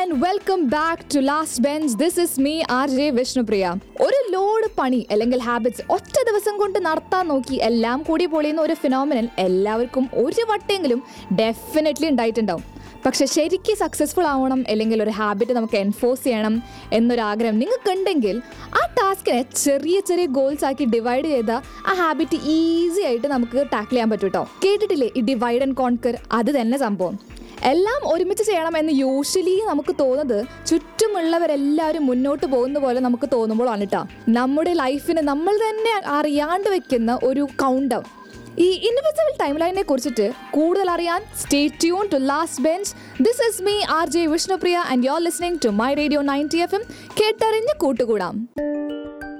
and welcome back to last bench this is me R J Vishnupriya ഒരു load പണി അല്ലെങ്കിൽ habits ഒറ്റ ദിവസം കൊണ്ട് നടത്താൻ നോക്കി എല്ലാം കൂടി പൊളിയുന്ന ഒരു ഫിനോമിനൽ എല്ലാവർക്കും ഒരു വട്ടെങ്കിലും ഡെഫിനറ്റ്ലി ഉണ്ടായിട്ടുണ്ടാവും പക്ഷെ ശരിക്കും സക്സസ്ഫുൾ ആവണം അല്ലെങ്കിൽ ഒരു ഹാബിറ്റ് നമുക്ക് എൻഫോഴ്സ് ചെയ്യണം എന്നൊരാഗ്രഹം നിങ്ങൾക്കുണ്ടെങ്കിൽ ആ ടാസ്കിനെ ചെറിയ ചെറിയ ഗോൾസ് ആക്കി ഡിവൈഡ് ചെയ്ത ആ ഹാബിറ്റ് ഈസി ആയിട്ട് നമുക്ക് ടാക്കിൾ ചെയ്യാൻ പറ്റും കേട്ടോ കേട്ടിട്ടില്ലേ ഈ ഡിവൈഡ് ആൻഡ് കോൺകർ അത് തന്നെ സംഭവം എല്ലാം ഒരുമിച്ച് ചെയ്യണം എന്ന് യൂഷ്വലി നമുക്ക് തോന്നുന്നത് ചുറ്റുമുള്ളവരെല്ലാവരും മുന്നോട്ട് പോകുന്ന പോലെ നമുക്ക് തോന്നുമ്പോഴാണ് കേട്ടോ നമ്മുടെ ലൈഫിന് നമ്മൾ തന്നെ അറിയാണ്ട് വെക്കുന്ന ഒരു കൗണ്ട് ഡൗൺ ഈ ഇൻവിസിബിൾ ടൈം ലൈനെ കുറിച്ചിട്ട് കൂടുതൽ അറിയാൻ stay tune to last bench this is me R J Vishnupriya and you are listening to my radio ninety F M കേട്ടറിഞ്ഞ് കൂട്ടുകൂടാം